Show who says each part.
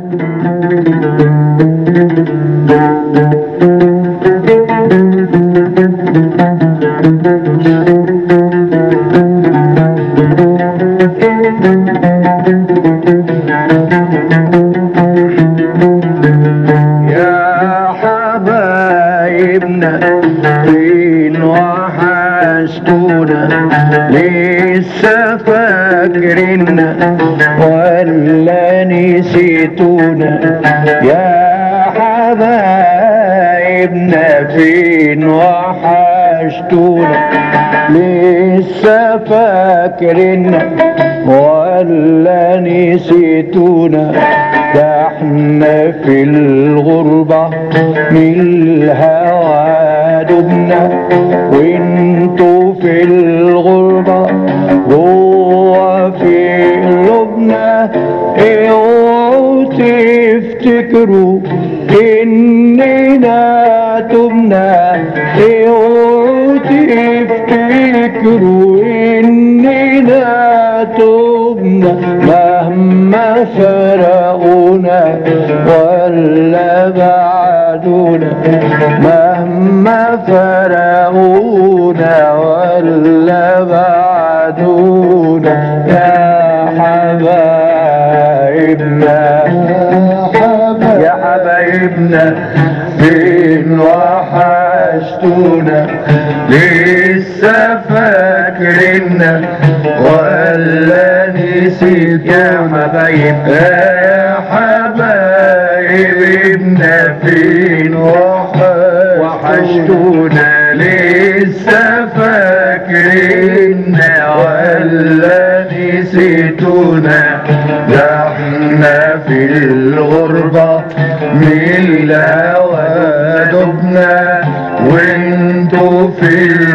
Speaker 1: يا حبايبنا فين وحشتونا لسه فاكريننا ولا نسيتونا يا حبايبنا فين وحشتونا لسه فاكريننا ولا نسيتونا ده احنا في الغربة من الهوى دبنا وانتوا في الغربة جوا في قلوبنا اوعوا تفتكروا اننا تبنا اوعوا تفتكروا اننا تبنا مهما فرقونا ولا بعدونا مهما فرقونا ولا بعدونا يا حبايبنا يا حبايبنا فين وحشتونا لسه فاكريننا ولا نسيت يا حبايب يا حبايبنا فين وح- وحشتونا لسه فاكريننا ولا نسيتونا ده احنا في الغربة من الهوى دبنا وانتوا في